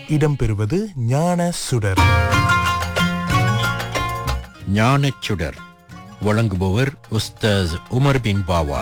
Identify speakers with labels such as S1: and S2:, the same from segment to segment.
S1: இடம்பெறுவது ஞான சுடர்
S2: ஞானச்சுடர் வழங்குபவர் உஸ்தாஸ் உமர் பின் பாவா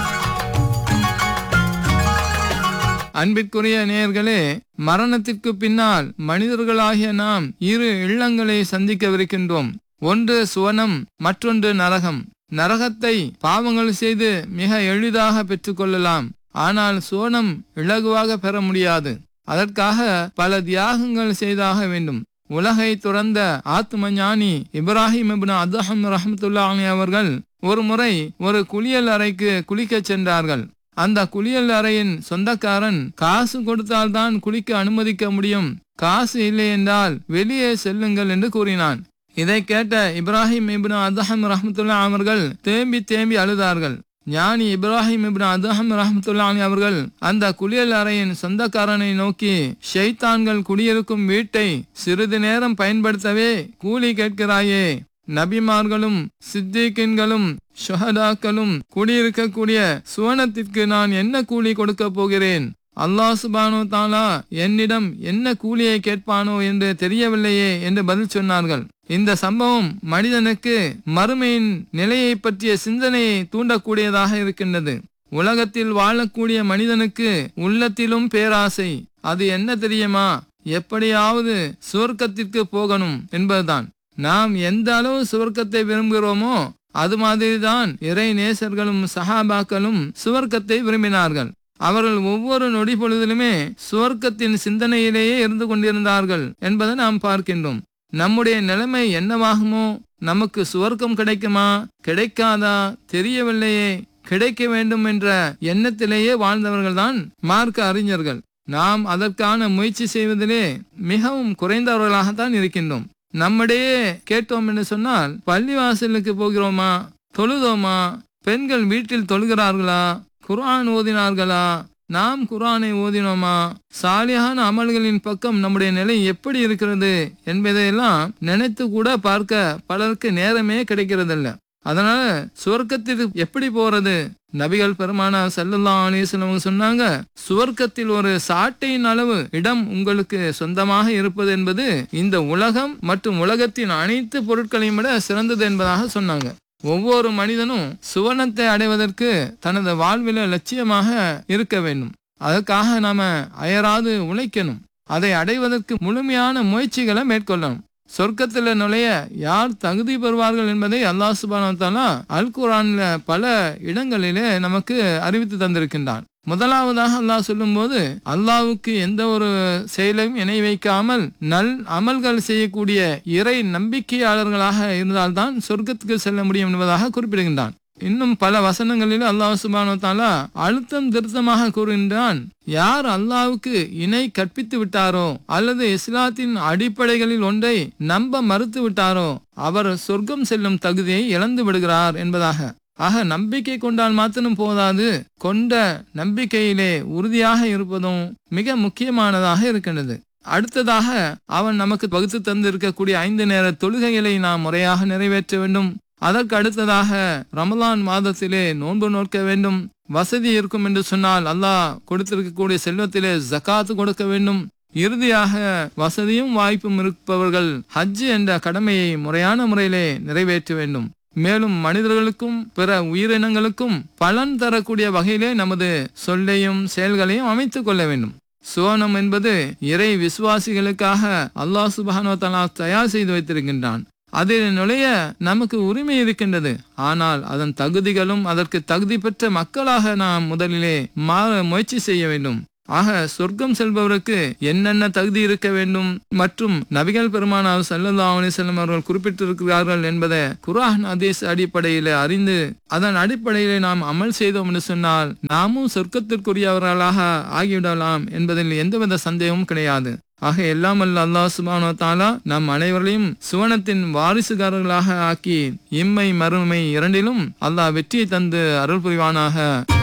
S3: அன்பிற்குரிய நேயர்களே மரணத்திற்கு பின்னால் மனிதர்களாகிய நாம் இரு இல்லங்களை சந்திக்கவிருக்கின்றோம் ஒன்று சுவனம் மற்றொன்று நரகம் நரகத்தை பாவங்கள் செய்து மிக எளிதாக பெற்றுக்கொள்ளலாம் ஆனால் சுவனம் இலகுவாக பெற முடியாது அதற்காக பல தியாகங்கள் செய்தாக வேண்டும் உலகை துறந்த ஆத்ம ஞானி இப்ராஹிம் இப்னு அதஹம் ரஹமத்துல்லாஹி அவர்கள் ஒரு முறை ஒரு குளியல் அறைக்கு குளிக்கச் சென்றார்கள் அந்த குளியல் அறையின் சொந்தக்காரன் காசு கொடுத்தால்தான் குளிக்க அனுமதிக்க முடியும் காசு இல்லை என்றால் வெளியே செல்லுங்கள் என்று கூறினான் இதை கேட்ட இப்ராஹிம் இப்னு அதஹம் ரஹமத்துல்லா அவர்கள் தேம்பி தேம்பி அழுதார்கள் ஞானி இப்ராஹிம் இப்னு அதஹம் ரஹமத்துல்லாஹி அவர்கள் அந்த குளியல் அறையின் சொந்தக்காரனை நோக்கி ஷைத்தான்கள் குடியிருக்கும் வீட்டை சிறிது நேரம் பயன்படுத்தவே கூலி கேட்கிறாயே நபிமார்களும் சித்திகின்களும் ஷுஹதாக்களும் குடியிருக்கக்கூடிய சுவனத்திற்கு நான் என்ன கூலி கொடுக்க போகிறேன் அல்லாஹ் சுபானோ தாலா என்னிடம் என்ன கூலியை கேட்பானோ என்று தெரியவில்லையே என்று பதில் சொன்னார்கள் இந்த சம்பவம் மனிதனுக்கு மறுமையின் நிலையை பற்றிய சிந்தனையை தூண்டக்கூடியதாக இருக்கின்றது உலகத்தில் வாழக்கூடிய மனிதனுக்கு உள்ளத்திலும் பேராசை அது என்ன தெரியுமா எப்படியாவது சுவர்க்கத்திற்கு போகணும் என்பதுதான் நாம் எந்த அளவு சுவர்க்கத்தை விரும்புகிறோமோ அது மாதிரிதான் இறை நேசர்களும் சஹாபாக்களும் சுவர்க்கத்தை விரும்பினார்கள் அவர்கள் ஒவ்வொரு நொடி பொழுதிலுமே சுவர்க்கத்தின் சிந்தனையிலேயே இருந்து கொண்டிருந்தார்கள் என்பதை நாம் பார்க்கின்றோம் நம்முடைய நிலைமை என்னவாகுமோ நமக்கு சுவர்க்கம் கிடைக்குமா கிடைக்காதா தெரியவில்லையே கிடைக்க வேண்டும் என்ற எண்ணத்திலேயே வாழ்ந்தவர்கள்தான் மார்க்க அறிஞர்கள் நாம் அதற்கான முயற்சி செய்வதிலே மிகவும் குறைந்தவர்களாகத்தான் இருக்கின்றோம் நம்மிடையே கேட்டோம் என்று சொன்னால் பள்ளிவாசலுக்கு போகிறோமா தொழுதோமா பெண்கள் வீட்டில் தொழுகிறார்களா குர்ஆன் ஓதினார்களா நாம் குர்ஆனை ஓதினோமா சாலியான அமல்களின் பக்கம் நம்முடைய நிலை எப்படி இருக்கிறது என்பதையெல்லாம் நினைத்து கூட பார்க்க பலருக்கு நேரமே கிடைக்கிறதில்ல அதனால சுவர்க்கத்திற்கு எப்படி போறது நபிகள் பெருமானா சல்லல்லா அலிஸ்லம் சொன்னாங்க சுவர்க்கத்தில் ஒரு சாட்டையின் அளவு இடம் உங்களுக்கு சொந்தமாக இருப்பது என்பது இந்த உலகம் மற்றும் உலகத்தின் அனைத்து பொருட்களையும் விட சிறந்தது என்பதாக சொன்னாங்க ஒவ்வொரு மனிதனும் சுவனத்தை அடைவதற்கு தனது வாழ்வில லட்சியமாக இருக்க வேண்டும் அதற்காக நாம அயராது உழைக்கணும் அதை அடைவதற்கு முழுமையான முயற்சிகளை மேற்கொள்ளணும் சொர்க்கத்தில் நுழைய யார் தகுதி பெறுவார்கள் என்பதை அல்லாஹ் சுபானா அல் குரான்ல பல இடங்களிலே நமக்கு அறிவித்து தந்திருக்கின்றான் முதலாவதாக அல்லாஹ் சொல்லும்போது அல்லாவுக்கு எந்த ஒரு செயலையும் இணை வைக்காமல் நல் அமல்கள் செய்யக்கூடிய இறை நம்பிக்கையாளர்களாக இருந்தால்தான் சொர்க்கத்துக்கு செல்ல முடியும் என்பதாக குறிப்பிடுகின்றான் இன்னும் பல வசனங்களில் அல்லாஹ் சுபானோ தாலா அழுத்தம் திருத்தமாக கூறுகின்றான் யார் அல்லாவுக்கு இணை கற்பித்து விட்டாரோ அல்லது இஸ்லாத்தின் அடிப்படைகளில் ஒன்றை நம்ப மறுத்து விட்டாரோ அவர் சொர்க்கம் செல்லும் தகுதியை இழந்து விடுகிறார் என்பதாக ஆக நம்பிக்கை கொண்டால் மாத்திரம் போதாது கொண்ட நம்பிக்கையிலே உறுதியாக இருப்பதும் மிக முக்கியமானதாக இருக்கின்றது அடுத்ததாக அவன் நமக்கு பகுத்து தந்து இருக்கக்கூடிய ஐந்து நேர தொழுகைகளை நாம் முறையாக நிறைவேற்ற வேண்டும் அதற்கு அடுத்ததாக ரமலான் மாதத்திலே நோன்பு நோக்க வேண்டும் வசதி இருக்கும் என்று சொன்னால் அல்லாஹ் கொடுத்திருக்கக்கூடிய செல்வத்திலே ஜக்காத்து கொடுக்க வேண்டும் இறுதியாக வசதியும் வாய்ப்பும் இருப்பவர்கள் ஹஜ் என்ற கடமையை முறையான முறையிலே நிறைவேற்ற வேண்டும் மேலும் மனிதர்களுக்கும் பிற உயிரினங்களுக்கும் பலன் தரக்கூடிய வகையிலே நமது சொல்லையும் செயல்களையும் அமைத்துக் கொள்ள வேண்டும் சுவனம் என்பது இறை விசுவாசிகளுக்காக அல்லாஹ் சுபானோ தலா தயார் செய்து வைத்திருக்கின்றான் அதில் நுழைய நமக்கு உரிமை இருக்கின்றது ஆனால் அதன் தகுதிகளும் அதற்கு தகுதி பெற்ற மக்களாக நாம் முதலிலே மாற முயற்சி செய்ய வேண்டும் ஆக சொர்க்கம் செல்பவருக்கு என்னென்ன தகுதி இருக்க வேண்டும் மற்றும் நபிகள் பெருமானார் சல்லல்லா அலிசல்லம் அவர்கள் குறிப்பிட்டிருக்கிறார்கள் என்பதை குரான் அதேஸ் அடிப்படையில் அறிந்து அதன் அடிப்படையிலே நாம் அமல் செய்தோம் என்று சொன்னால் நாமும் சொர்க்கத்திற்குரியவர்களாக ஆகிவிடலாம் என்பதில் எந்தவித சந்தேகமும் கிடையாது ஆக எல்லாம் அல்ல அல்லாஹ் சுபானோ தாலா நம் அனைவரையும் சுவனத்தின் வாரிசுகாரர்களாக ஆக்கி இம்மை மறுமை இரண்டிலும் அல்லாஹ் வெற்றியை தந்து அருள் புரிவானாக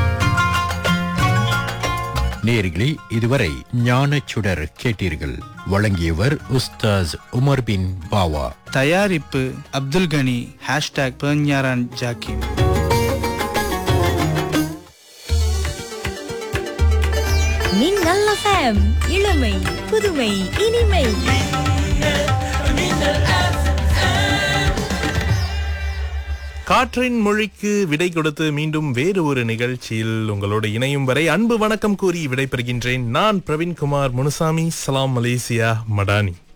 S2: நேர்களே இதுவரை ஞானச்சுடர் கேட்டீர்கள் வழங்கியவர் உஸ்தாஸ் உமர் பின் பாவா
S4: தயாரிப்பு அப்துல் கனி ஹேஷ்டாக் பேஞ்ஞாரான் ஜாக்கிம்
S5: மின்னல் FM எஃப்எம் இளமை புதுமை இனிமை
S1: காற்றின் மொழிக்கு விடை கொடுத்து மீண்டும் வேறு ஒரு நிகழ்ச்சியில் உங்களோடு இணையும் வரை அன்பு வணக்கம் கூறி விடைபெறுகின்றேன் நான் பிரவீன்குமார் முனுசாமி சலாம் மலேசியா மடானி